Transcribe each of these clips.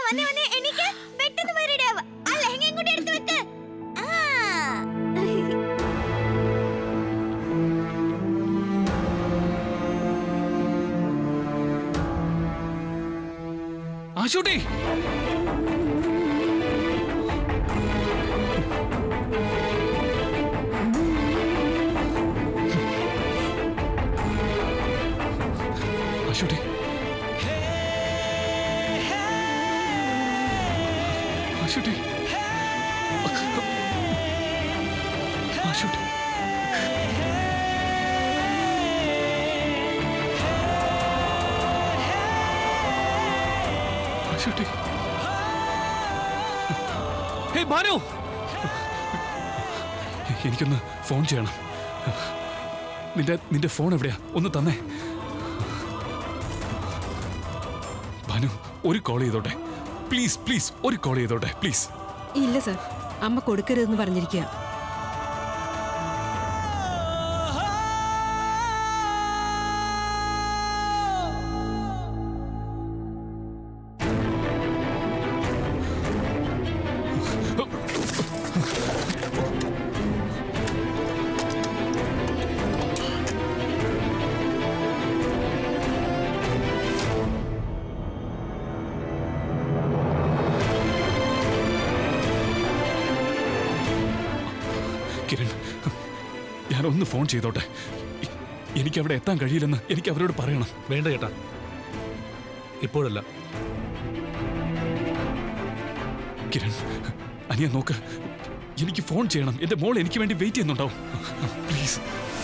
വന്നേ വന്നേ എണീക്ക് പെട്ടെന്ന് പോയി ready ആവ്. ആ ലഹങ്കയും കൂടി എടുത്ത് വെക്ക് ആ. ആശുട്ടി ആശുട്ടി ആശുട്ടി ആശുട്ടി ആശുട്ടി ഹേ ഭാനു എനിക്കൊന്ന് ഫോൺ ചെയ്യണം നിന്റെ നിന്റെ ഫോൺ എവിടെയാ ഒന്ന് തന്നേ ഭാനു ഒരു കോൾ ചെയ്തോട്ടെ പ്ലീസ് പ്ലീസ് ഒരു കോൾ ചെയ്തോട്ടെ പ്ലീസ് ഇല്ല സർ അമ്മ കൊടുക്കരുതെന്ന് പറഞ്ഞിരിക്കുക കിരൺ ഞാൻ ഒന്ന് ഫോൺ ചെയ്തോട്ടെ എ- എനിക്ക് അവിടെ എത്താൻ കഴിയില്ലെന്ന് എനിക്ക് അവരോട് പറയണം വേണ്ട ചേട്ടാ ഇപ്പോഴല്ല കിരൺ അനിയ നോക്ക് എനിക്ക് ഫോൺ ചെയ്യണം എന്റെ മോൾ എനിക്ക് വേണ്ടി വെയിറ്റ് ചെയ്യുന്നുണ്ടാവും പ്ലീസ്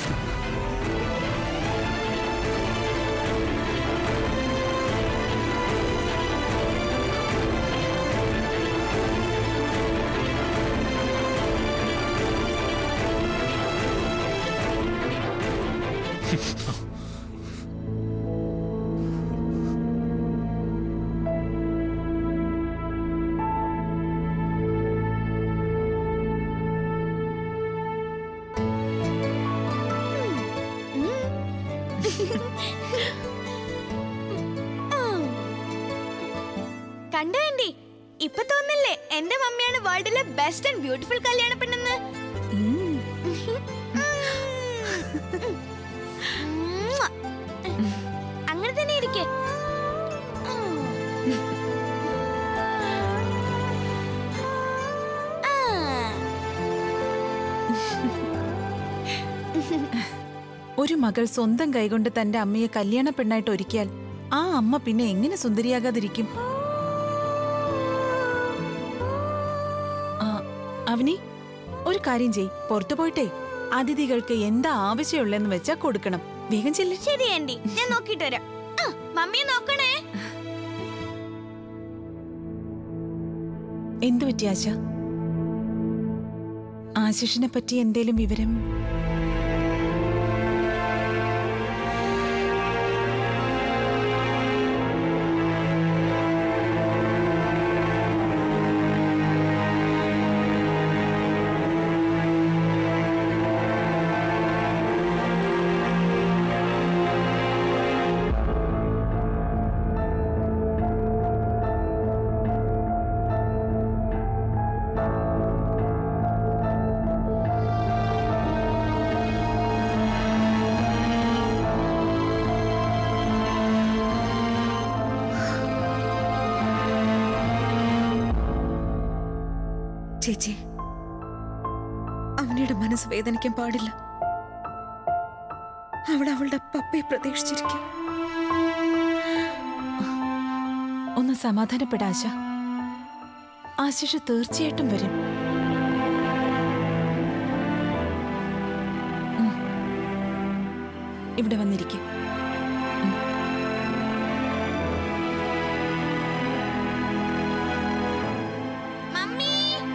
കണ്ടു വേണ്ടി ഇപ്പൊ തോന്നില്ലേ എന്റെ മമ്മിയാണ് വേൾഡിലെ ബെസ്റ്റ് ആൻഡ് ബ്യൂട്ടിഫുൾ കല്യാണ പെണ്ണെന്ന് അങ്ങനെ തന്നെ ഇരിക്കെ ഒരു മകൾ സ്വന്തം കൈകൊണ്ട് തന്റെ അമ്മയെ കല്യാണ പെണ്ണായിട്ട് ഒരുക്കിയാൽ ആ അമ്മ പിന്നെ എങ്ങനെ സുന്ദരിയാകാതിരിക്കും ആ, അവനി ഒരു കാര്യം ചെയ് പുറത്തു പോയിട്ടേ അതിഥികൾക്ക് എന്താ ആവശ്യമുള്ളെന്ന് വെച്ചാ കൊടുക്കണം വേഗം ചെല്ലി ശരി ആൻറ്റി ഞാൻ നോക്കിയിട്ട് വരാം ആ, മമ്മിയെ നോക്കണേ എന്തു പറ്റി ആശ ആശിഷിനെ പറ്റി എന്തേലും വിവരം ചേച്ചി അവനയുടെ മനസ്സ് വേദനിക്കാൻ പാടില്ല അവൾ അവളുടെ പപ്പയെ പ്രതീക്ഷിച്ചിരിക്കും ഒന്ന് സമാധാനപ്പെട ആശ ആശിഷ് തീർച്ചയായിട്ടും വരും ഉം. ഇവിടെ വന്നിരിക്കും മമ്മി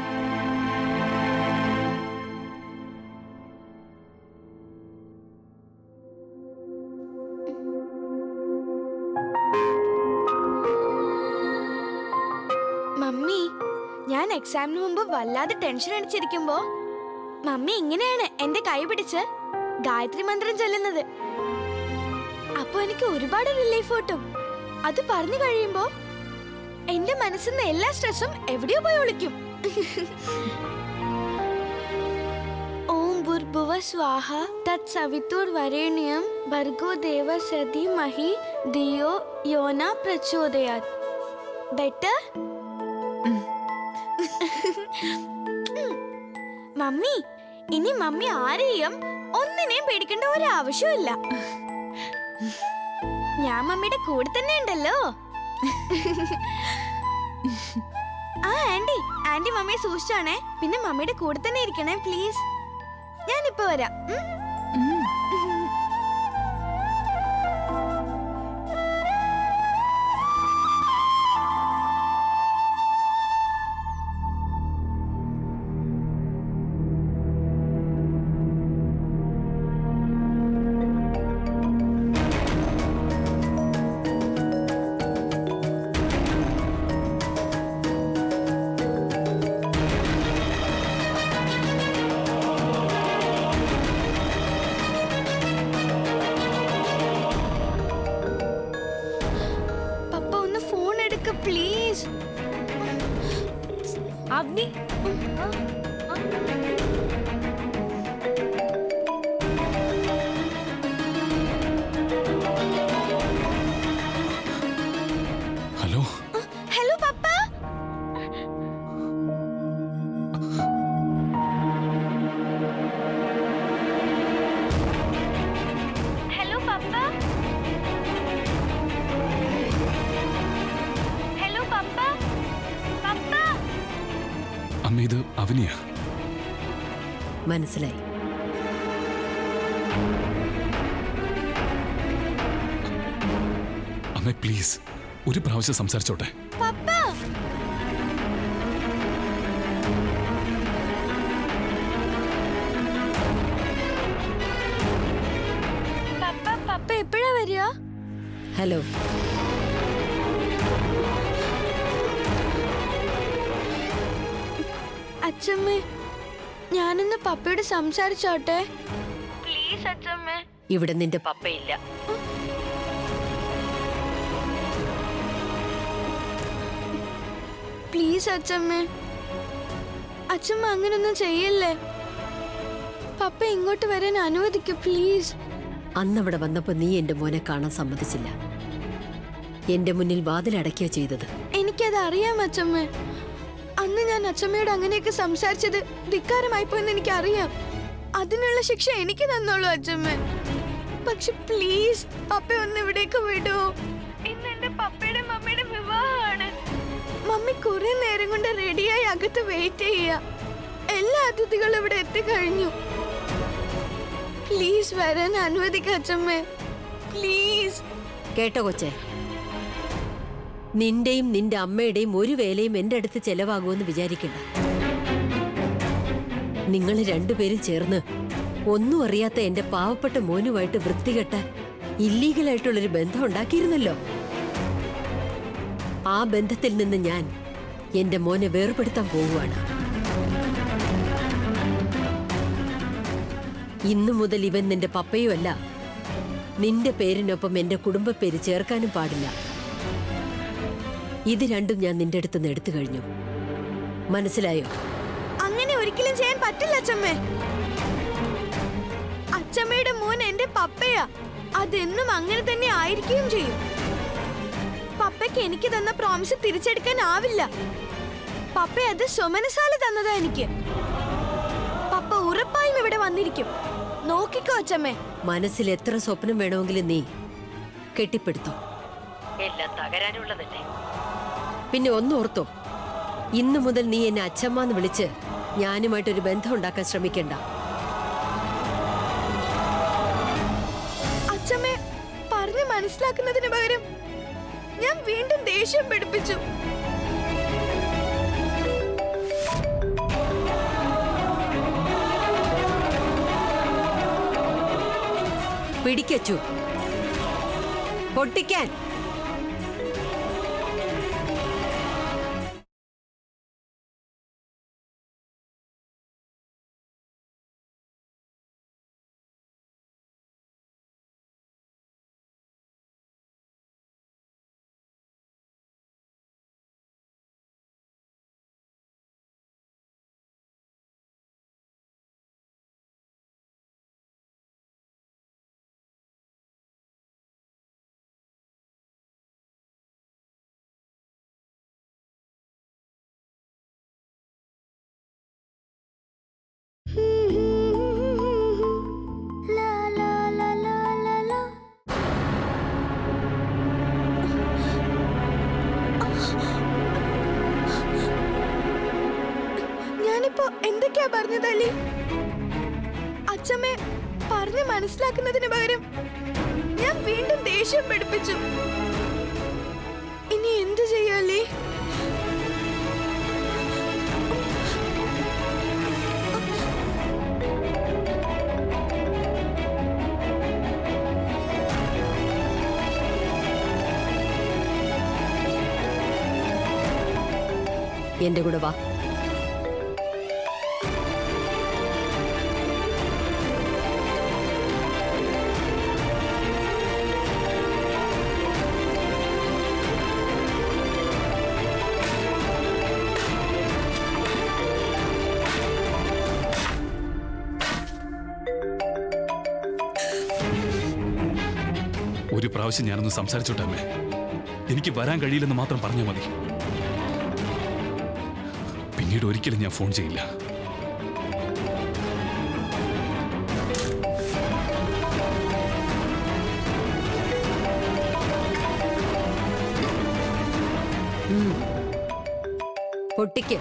മമ്മി ഞാൻ എക്സാമിന് മുമ്പ് വല്ലാതെ ടെൻഷൻ അടിച്ചിരിക്കുമ്പോ മമ്മി ഇങ്ങനെയാണ് എന്റെ കൈ പിടിച്ച് ഗായത്രി മന്ത്രം ചൊല്ലുന്നത് അപ്പൊ എനിക്ക് ഒരുപാട് റിലീഫ് കിട്ടും അത് പറഞ്ഞു കഴിയുമ്പോ എന്റെ മനസ്സിന്ന് എല്ലാ സ്ട്രെസ്സും എവിടെയോ പോയി ഒളിക്കും ഓം ഭുർഭുവ സ്വാഹ തത് സവിതുർ വരേണ്യം ഭർഗോ ദേവസ്യ ധീമഹി ധിയോ യോന പ്രചോദയാത് ബെറ്റർ മമ്മി ഇനി മമ്മി ആരെയും ഒന്നിനെയും പേടിക്കേണ്ട ഒരു ആവശ്യമില്ല ഞാൻ മമ്മിയുടെ കൂടെ തന്നെ ഉണ്ടല്ലോ ആ ആന്റി ആന്റി മമ്മിയെ സൂക്ഷിച്ചാണേ പിന്നെ മമ്മിയുടെ കൂടെ തന്നെ ഇരിക്കണേ പ്ലീസ് ഞാനിപ്പോ വരാം ഉം? പപ്പ ഒന്ന് ഫോൺ എടുക്ക please Avani hello hello papa hello papa hello papa papa അമ്മ ഇത് അവനിയാ മനസ്സിലായി അമ്മ പ്ലീസ് ഒരു പ്രാവശ്യം സംസാരിച്ചോട്ടെ പപ്പ പപ്പ പപ്പ എപ്പോഴാ വരിക ഹലോ അച്ഛമ്മേ ഞാനിന്ന് പപ്പയോട് സംസാരിച്ചോട്ടെ പ്ലീസ് അച്ഛമ്മേ ഇവിടെ നിന്റെ പപ്പയില്ല പ്ലീസ് അച്ഛമ്മേ അച്ഛമ്മ അങ്ങനൊന്നും ചെയ്യല്ലേ പപ്പ ഇങ്ങോട്ട് വരാൻ അനുവദിക്കൂ പ്ലീസ് അന്നവിടെ വന്നപ്പോ നീ എന്റെ മോനെ കാണാൻ സമ്മതിച്ചില്ല എന്റെ മുന്നിൽ വാതിലടയ്ക്കുക ചെയ്തത് എനിക്കത് അറിയാം അച്ഛമ്മ അന്ന് ഞാൻ അച്ഛമ്മയോട് അങ്ങനെയൊക്കെ സംസാരിച്ചത് ധിക്കാരമായി പോയെന്ന് എനിക്കറിയാം അതിനുള്ള ശിക്ഷ എനിക്ക് തന്നോളൂ അച്ഛമ്മ പക്ഷെ പ്ലീസ് പപ്പ ഒന്ന് ഇവിടേക്ക് വിടുവോ ഇന്ന് എന്റെ പപ്പയുടെ മമ്മിയുടെ വിവാഹമാണ് മമ്മി കുറെ നേരം കൊണ്ട് റെഡിയായി അകത്ത് വെയിറ്റ് ചെയ്യുക എല്ലാ അതിഥികളും ഇവിടെ എത്തിക്കഴിഞ്ഞു പ്ലീസ് വരാൻ അനുവദിക്ക അച്ഛമ്മേ പ്ലീസ് കേട്ടോ കൊച്ചേ നിന്റെയും നിന്റെ അമ്മയുടെയും ഒരു വേലയും എന്റെ അടുത്ത് ചെലവാകുമെന്ന് വിചാരിക്കണ്ട നിങ്ങൾ രണ്ടുപേരും ചേർന്ന് ഒന്നും അറിയാത്ത എന്റെ പാവപ്പെട്ട മോനുമായിട്ട് വൃത്തികെട്ട ഇല്ലീഗലായിട്ടുള്ളൊരു ബന്ധം ഉണ്ടാക്കിയിരുന്നല്ലോ ആ ബന്ധത്തിൽ നിന്ന് ഞാൻ എന്റെ മോനെ വേർപെടുത്താൻ പോവുകയാണ് ഇന്നു മുതൽ ഇവൻ നിന്റെ പപ്പയുമല്ല നിന്റെ പേരിനൊപ്പം എന്റെ കുടുംബ പേര് ചേർക്കാനും പാടില്ല ഇത് രണ്ടും ഞാൻ നിന്റെ അടുത്ത് നിന്ന് എടുത്തു കഴിഞ്ഞു മനസ്സിലായോ അങ്ങനെ ഒരിക്കലും ചെയ്യാൻ പറ്റില്ല അച്ഛമ്മേ അച്ഛമ്മയുടെ മോൻ എന്റെ പപ്പയാ അതെന്നും അങ്ങനെ തന്നെ ആയിരിക്കുകയും ചെയ്യും പപ്പയ്ക്ക് എനിക്ക് തന്ന പ്രോമിസ് തിരിച്ചെടുക്കാനാവില്ല പപ്പ അത് സുമനസാല തന്നതാ എനിക്ക് പപ്പ ഉറപ്പായും ഇവിടെ വന്നിരിക്കും നോക്കിക്കോ അച്ഛമ്മേ മനസ്സിൽ എത്ര സ്വപ്നം വേണമെങ്കിലും നീ കെട്ടിപ്പടുത്തോ എല്ലാം തകരാനുള്ളതല്ലേ പിന്നെ ഒന്നോർത്തോ ഇന്നു മുതൽ നീ എന്നെ അച്ഛമ്മ എന്ന് വിളിച്ച് ഞാനുമായിട്ടൊരു ബന്ധം ഉണ്ടാക്കാൻ ശ്രമിക്കണ്ട അച്ഛമ്മേ പറഞ്ഞു മനസ്സിലാക്കുന്നതിന് പകരം ഞാൻ വീണ്ടും ദേഷ്യം പിടിപ്പിച്ചു പിടിക്കച്ചു പൊട്ടിക്കാൻ എന്തൊക്കെയാ പറഞ്ഞതല്ലേ അച്ഛമ്മേ പറഞ്ഞ് മനസ്സിലാക്കുന്നതിന് പകരം ഞാൻ വീണ്ടും ദേഷ്യം പഠിപ്പിച്ചു ഇനി എന്ത് ചെയ്യാലേ എന്റെ കൂടെ വാ ഒരു പ്രാവശ്യം ഞാനൊന്ന് സംസാരിച്ചോട്ടെ അമ്മേ എനിക്ക് വരാൻ കഴിയില്ലെന്ന് മാത്രം പറഞ്ഞാൽ മതി പിന്നീട് ഒരിക്കലും ഞാൻ ഫോൺ ചെയ്യില്ല പൊട്ടിക്ക്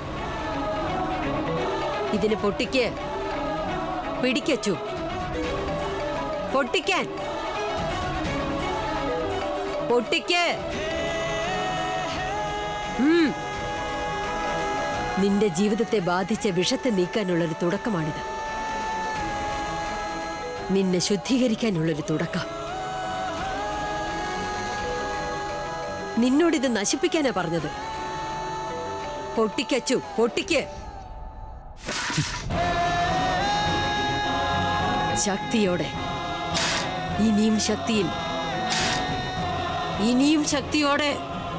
ഇതിന് പൊട്ടിക്ക് പിടിക്കച്ചു പൊട്ടിക്കാൻ പൊട്ടിക്ക് ഉം. നിന്റെ ജീവിതത്തെ ബാധിച്ച വിഷത്തെ നീക്കാനുള്ളൊരു തുടക്കമാണിത് നിന്നെ ശുദ്ധീകരിക്കാനുള്ളൊരു തുടക്കം നിന്നോടിത് നശിപ്പിക്കാനാ പറഞ്ഞത് പൊട്ടിക്കച്ചു പൊട്ടിക്ക് ശക്തിയോടെ ഇനിയും ശക്തിയിൽ ഇനിയും ശക്തിയോടെ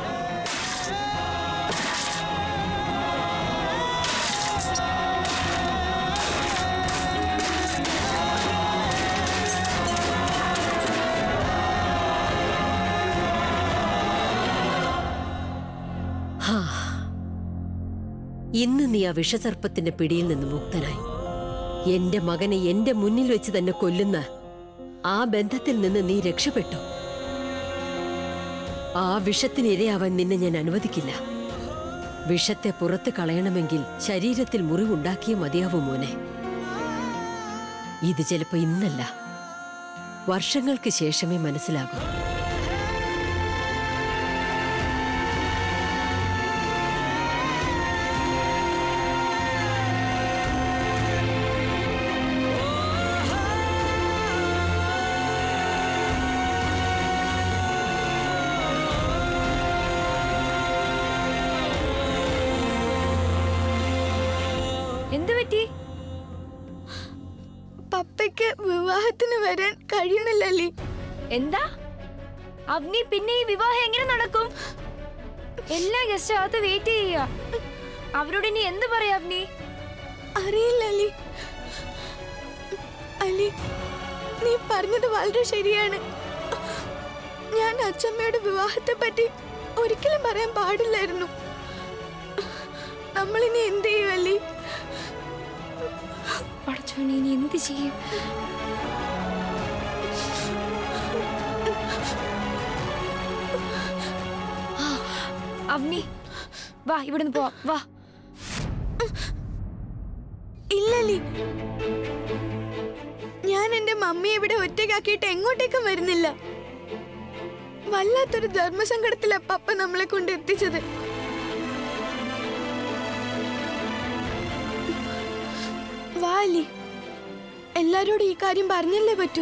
ഹാ. ഇന്ന് നീ ആ വിഷസർപ്പത്തിന്റെ പിടിയിൽ നിന്ന് മുക്തനായി എന്റെ മകനെ എന്റെ മുന്നിൽ വെച്ച് തന്നെ കൊല്ലുന്ന ആ ബന്ധത്തിൽ നിന്ന് നീ രക്ഷപ്പെട്ടു ആ വിഷത്തിനിരയാവാൻ നിന്നെ ഞാൻ അനുവദിക്കില്ല വിഷത്തെ പുറത്ത് കളയണമെങ്കിൽ ശരീരത്തിൽ മുറിവുണ്ടാക്കിയേ മതിയാവൂ മോനെ ഇത് ചിലപ്പോ ഇന്നല്ല വർഷങ്ങൾക്ക് ശേഷമേ മനസ്സിലാകൂ എന്തു പറ്റി പപ്പയ്ക്ക് വിവാഹത്തിന് വരാൻ കഴിയണില്ലല്ലേ എന്താ അവനി പിന്നെ ഈ വിവാഹം എങ്ങനെ നടക്കും എല്ലാ ഗസ്റ്റ് അകത്ത് വെയിറ്റ് ചെയ്യുക അവരോട് ഇനി എന്ത് പറയാ അവനി അറിയില്ല അലി അലി നീ പറഞ്ഞത് വളരെ ശരിയാണ് ഞാൻ അച്ഛമ്മയുടെ വിവാഹത്തെ പറ്റി ഒരിക്കലും പറയാൻ പാടില്ലായിരുന്നു നമ്മളിനി എന്ത് ചെയ്യും അലി പടച്ചോനെ ഇനി എന്ത് ചെയ്യും ആ, അവനി വാ ഇവിടുന്ന് പോ വാ ഇല്ലലി ഞാൻ എന്റെ മമ്മിയെ ഇവിടെ ഒറ്റയ്ക്കാക്കിയിട്ട് എങ്ങോട്ടേക്കും വരുന്നില്ല വല്ലാത്തൊരു ധർമ്മസങ്കടത്തിലാ പപ്പ നമ്മളെ കൊണ്ട് എത്തിച്ചത് വാലി എല്ലാരോടും ഈ കാര്യം പറഞ്ഞല്ലേ പറ്റൂ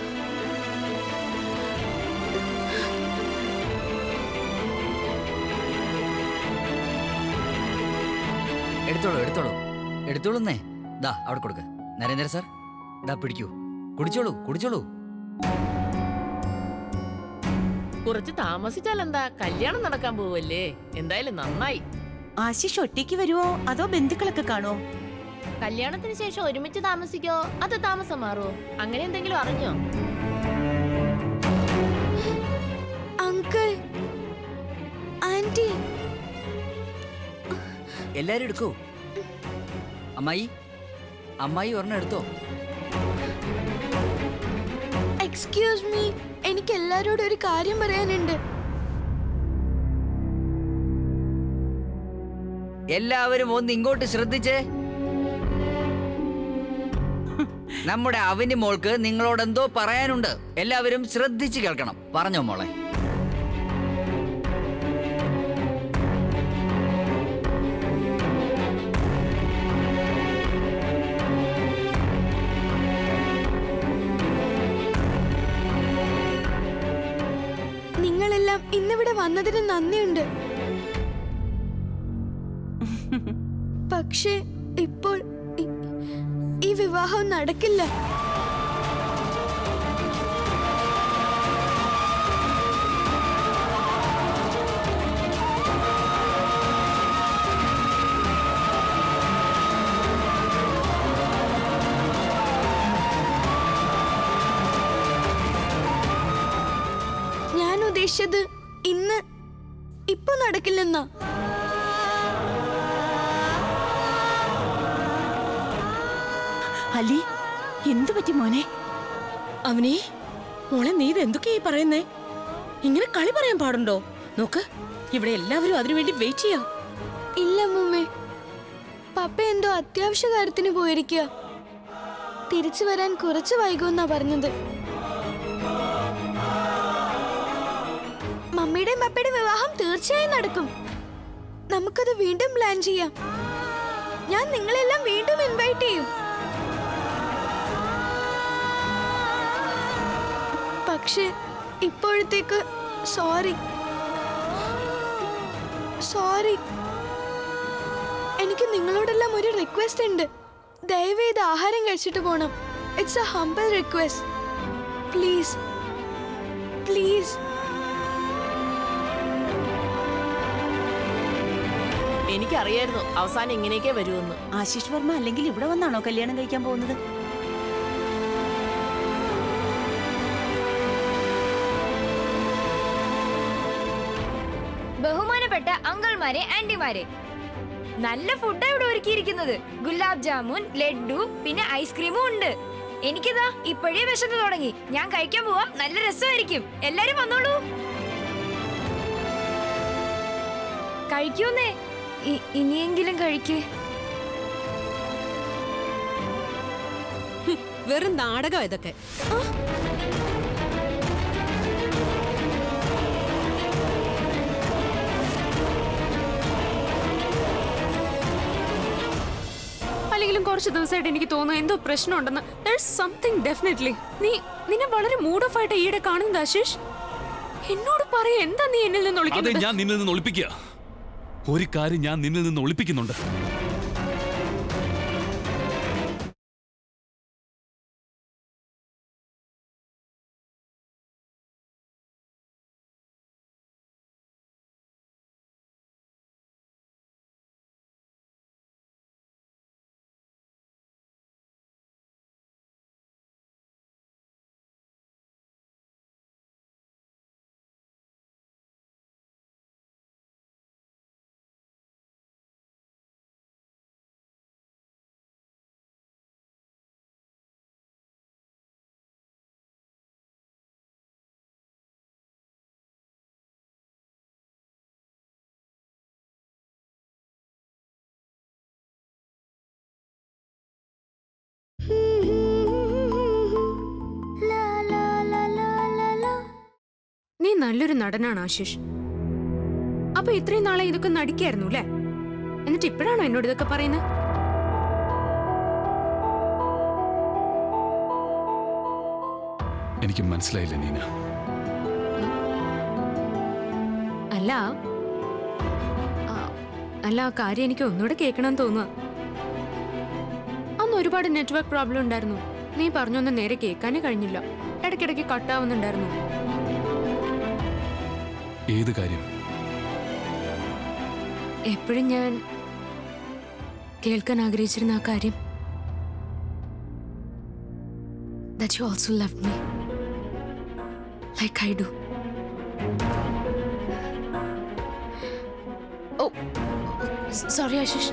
എടുത്തോളൂ എടുത്തോളൂ എടുത്തോളൂന്നേ ദാ അവിടെ കൊടുക്ക് നരേന്ദ്ര സാർ ദാ പിടിക്കൂ കുടിച്ചോളൂ കുടിച്ചോളൂ കുറച്ച് താമസിച്ചാൽ എന്താ കല്യാണം നടക്കാൻ പോവല്ലേ എന്തായാലും നന്നായി ആശിഷ് ഒറ്റയ്ക്ക് വരുവോ അതോ ബന്ധുക്കളൊക്കെ കാണുമോ കല്യാണത്തിന് ശേഷം ഒരുമിച്ച് താമസിക്കോ അത് താമസം മാറുമോ അങ്ങനെ എന്തെങ്കിലും അറിഞ്ഞോ അങ്കിൾ ആന്റി എല്ലാരും എടുക്കൂ അമ്മായി അമ്മായി ഒരെണ്ണം എടുത്തോ എക്സ്ക്യൂസ് മീ എനിക്ക് എല്ലാരോടും ഒരു കാര്യം പറയാനുണ്ട് എല്ലാവരും ഒന്ന് ഇങ്ങോട്ട് ശ്രദ്ധിച്ചേ നമ്മുടെ അവനി മോൾക്ക് നിങ്ങളോട് എന്തോ പറയാനുണ്ട് എല്ലാവരും ശ്രദ്ധിച്ചു കേൾക്കണം പറഞ്ഞോ മോളെ നിങ്ങളെല്ലാം ഇന്നിവിടെ വന്നതിന് നന്ദിയുണ്ട് പക്ഷേ ഇപ്പോൾ ഈ- ഈ വിവാഹം നടക്കില്ല ഞാൻ ഉദ്ദേശിച്ചത് ഇന്ന് ഇപ്പൊ നടക്കില്ലെന്നാ അലി എന്തു പറ്റി മോനെ അവനെ മോളെ നീ ഇത് എന്തൊക്കെയാ ഈ പറയുന്നേ ഇങ്ങനെ കളി പറയാൻ പാടുണ്ടോ നോക്ക് ഇവിടെ എല്ലാവരും അതിനുവേണ്ടി വെയിറ്റ് ചെയ്യാം ഇല്ല മുമ്മേ പപ്പ എന്തോ അത്യാവശ്യ കാര്യത്തിന് പോയിരിക്കുക തിരിച്ചു വരാൻ കുറച്ച് വൈകുമെന്നാ പറഞ്ഞത് മമ്മിയുടെയും പപ്പയുടെയും വിവാഹം തീർച്ചയായും നടക്കും നമുക്കത് വീണ്ടും പ്ലാൻ ചെയ്യാം ഞാൻ നിങ്ങളെല്ലാം വീണ്ടും ഇൻവൈറ്റ് ചെയ്യും പക്ഷേ ഇപ്പോഴത്തേക്ക് സോറി സോറി എനിക്ക് നിങ്ങളോടെല്ലാം ഒരു റിക്വസ്റ്റ് ഉണ്ട് ദയവ് ഇത് ആഹാരം കഴിച്ചിട്ട് പോണം it's a humble request please please എനിക്കറിയായിരുന്നു അവസാനം ഇങ്ങനെയൊക്കെ വരുമെന്ന് ആശിഷ് വർമ്മ അല്ലെങ്കിൽ ഇവിടെ വന്നാണോ കല്യാണം കഴിക്കാൻ പോകുന്നത് ബഹുമാനപ്പെട്ട അങ്കിൾമാരെ ആന്റിമാരെ നല്ല ഫുഡാ ഇവിടെ ഒരുക്കിയിരിക്കുന്നത് ഗുലാബ് ജാമുൻ ലഡു പിന്നെ ഐസ്ക്രീമും ഉണ്ട് എനിക്കിതാ ഇപ്പോഴേ വിശന്ന് തുടങ്ങി ഞാൻ കഴിക്കാൻ പോവാ നല്ല രസമായിരിക്കും എല്ലാരും വന്നോളൂ കഴിക്കൂന്നേ ഇ- ഇനിയെങ്കിലും കഴിക്കേ വെറും നാടകം ഇതൊക്കെ അല്ലെങ്കിലും കുറച്ച് ദിവസമായിട്ട് എനിക്ക് തോന്നുന്നു എന്തോ പ്രശ്നമുണ്ടെന്ന് സംതിങ് ഡെഫിനറ്റ്ലി നീ നിന്നെ വളരെ മൂഡ് ഓഫ് ആയിട്ട് ഈയിടെ കാണുന്നത് ആശിഷ് എന്നോട് പറയ എന്താ നീ എന്നിൽ നിന്ന് അതെ ഒളിക്കുന്നത് ഞാൻ നിന്നിൽ നിന്ന് ഒളിപ്പിക്കുക ഒരു കാര്യം ഞാൻ നിന്നിൽ നിന്ന് ഒളിപ്പിക്കുന്നുണ്ട് നീ നല്ലൊരു നടനാണ് ആശിഷ് അപ്പൊ ഇത്രയും നാളെ ഇതൊക്കെ നടിക്കായിരുന്നു അല്ലേ എന്നിട്ട് ഇപ്പോഴാണോ എന്നോട് ഇതൊക്കെ പറയുന്നത് എനിക്ക് മനസ്സിലായില്ല നീന അല്ല ആ, അല്ല ആ കാര്യം എനിക്ക് ഒന്നുകൂടെ കേൾക്കണം തോന്നുക അന്ന് ഒരുപാട് നെറ്റ്വർക്ക് പ്രോബ്ലം ഉണ്ടായിരുന്നു നീ പറഞ്ഞൊന്നും നേരെ കേൾക്കാനേ കഴിഞ്ഞില്ല ഇടയ്ക്കിടയ്ക്ക് കട്ടാവുന്നുണ്ടായിരുന്നു ഏത് കാര്യം എപ്പോഴും ഞാൻ കേൾക്കാൻ ആഗ്രഹിച്ചിരുന്ന ആ കാര്യം that you also loved me like I do. Oh, s- sorry, Ashish.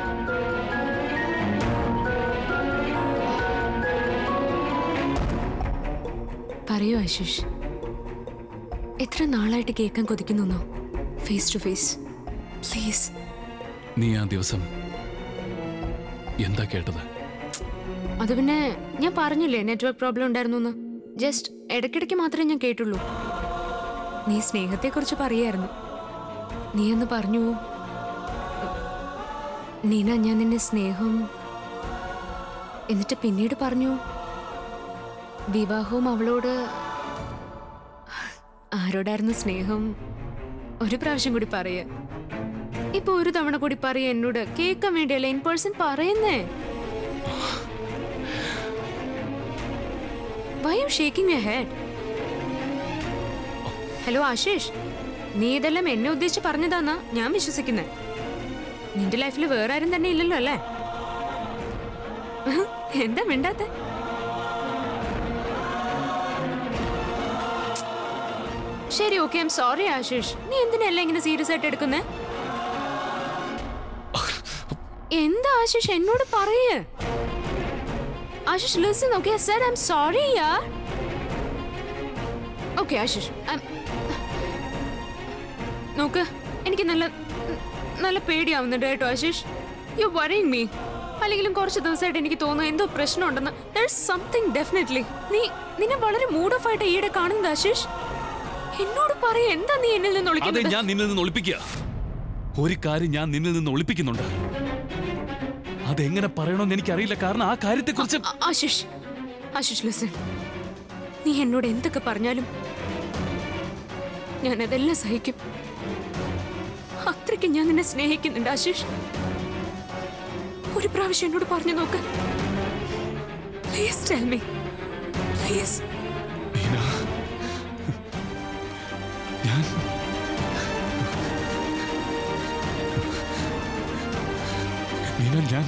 പറയൂ ആശിഷ് എത്ര നാളായിട്ട് കേൾക്കാൻ കൊതിക്കുന്നു ഫേസ് ടു ഫേസ് പ്ലീസ് നീ ആ ദിവസം എന്താ കേട്ടത് അത് പിന്നെ ഞാൻ പറഞ്ഞില്ലേ നെറ്റ്വർക്ക് പ്രോബ്ലം ഉണ്ടായിരുന്നു എന്ന് ജസ്റ്റ് ഇടയ്ക്കിടയ്ക്ക് മാത്രമേ ഞാൻ കേട്ടുള്ളൂ നീ സ്നേഹത്തെക്കുറിച്ച് പറയായിരുന്നു നീ എന്ന് പറഞ്ഞു നീന ഞാൻ നിന്നെ സ്നേഹം എന്നിട്ട് പിന്നീട് പറഞ്ഞു വിവാഹവും അവളോട് ആരോടായിരുന്നു സ്നേഹം ഒരു പ്രാവശ്യം കൂടി പറയ ഇപ്പൊ ഒരു തവണ കൂടി പറയ എന്നോട് കേൾക്കാൻ വേണ്ടിയല്ല ഇൻ പേഴ്സൺ പറയുന്നേ why you shaking your head hello Ashish നീ ഇതെല്ലാം എന്നെ ഉദ്ദേശിച്ച് പറഞ്ഞതാന്നാ ഞാൻ വിശ്വസിക്കുന്നത് നിന്റെ ലൈഫിൽ വേറെ ആരും തന്നെ ഇല്ലല്ലോ അല്ലേ എന്താ മിണ്ടാത്ത ശരി ഓക്കെ ഐം സോറി ആശിഷ് നീ എന്തിനല്ല ഇങ്ങനെ സീരിയസ് ആയിട്ട് എടുക്കുന്നേ എന്താ ആശിഷ് എന്നോട് പറയേ Ashish listen okay said I'm sorry യാർ ഓക്കെ ആശിഷ് I'm- നോക്ക് എനിക്ക് നല്ല നല്ല പേടിയാവുന്നുണ്ട് കേട്ടോ ആശിഷ് യു വറിങ് മീ അല്ലെങ്കിലും കുറച്ച് ദിവസമായിട്ട് എനിക്ക് തോന്നുന്നു എന്തോ പ്രശ്നമുണ്ടെന്ന് സംതിങ് ഡെഫിനറ്റ്ലി നീ നിന്നെ വളരെ മൂഡ് ഓഫ് ആയിട്ട് ഈയിടെ കാണുന്നത് ആശിഷ് എന്നോട് പറയ എന്താ നീ എന്നിൽ നിന്ന് അതെ ഒളിക്കുന്നത് ഞാൻ നിന്നിൽ നിന്ന് ഒളിപ്പിക്കുക ഒരു കാര്യം ഞാൻ നിന്നിൽ നിന്ന് ഒളിപ്പിക്കുന്നുണ്ട് അതെങ്ങനെ പറയണമെന്ന് എനിക്കറിയില്ല കാരണം ആ കാര്യത്തെക്കുറിച്ച് ആ- ആശിഷ് ആശിഷ് ലിസൺ നീ എന്നോട് എന്തൊക്കെ പറഞ്ഞാലും ഞാൻ അതെല്ലാം സഹിക്കും അത്രയ്ക്ക് ഞാൻ നിന്നെ സ്നേഹിക്കുന്നുണ്ട് ആശിഷ് ഒരു പ്രാവശ്യം എന്നോട് പറഞ്ഞു നോക്ക് പ്ലീസ് ടെൽ മീ പ്ലീസ് ഞാൻ നീന ഞാൻ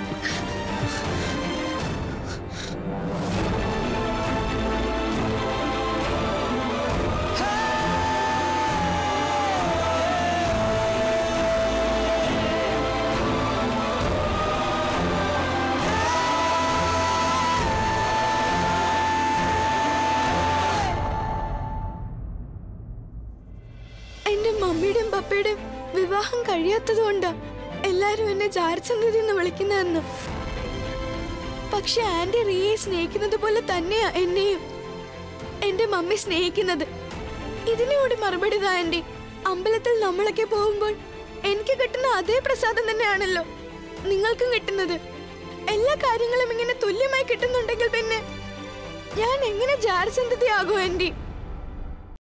എന്റെ മമ്മിയുടെയും പപ്പയുടെയും വിവാഹം കഴിയാത്തതുകൊണ്ടാ എല്ലാരും എന്നെ ജാരസന്ധതി എന്ന് വിളിക്കുന്നതെന്ന് പക്ഷെ ആന്റി റിയെ സ്നേഹിക്കുന്നത് പോലെ തന്നെയാ എന്നെയും എന്റെ മമ്മി സ്നേഹിക്കുന്നത് ഇതിനോട് മറുപടി താ ആന്റി അമ്പലത്തിൽ നമ്മളൊക്കെ പോകുമ്പോൾ എനിക്ക് കിട്ടുന്ന അതേ പ്രസാദം തന്നെയാണല്ലോ നിങ്ങൾക്കും കിട്ടുന്നത് എല്ലാ കാര്യങ്ങളും ഇങ്ങനെ തുല്യമായി കിട്ടുന്നുണ്ടെങ്കിൽ പിന്നെ ഞാൻ എങ്ങനെ ജാരസന്ധതി ആകും ആന്റി